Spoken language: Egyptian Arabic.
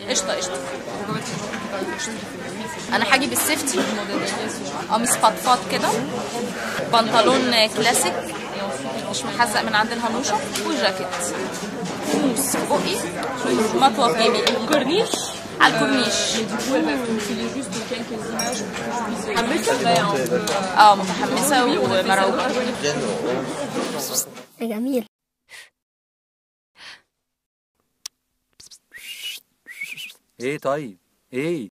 قشطه قشطه انا هاجي بالسيفتي قميص فضفاض كده بنطلون كلاسيك مش محزق من عند الهنوشه وجاكيت موس في بقي مطوه في يميني كورنيش على الكورنيش اه متحمسه ومرعوبه جميل ايه طيب ايه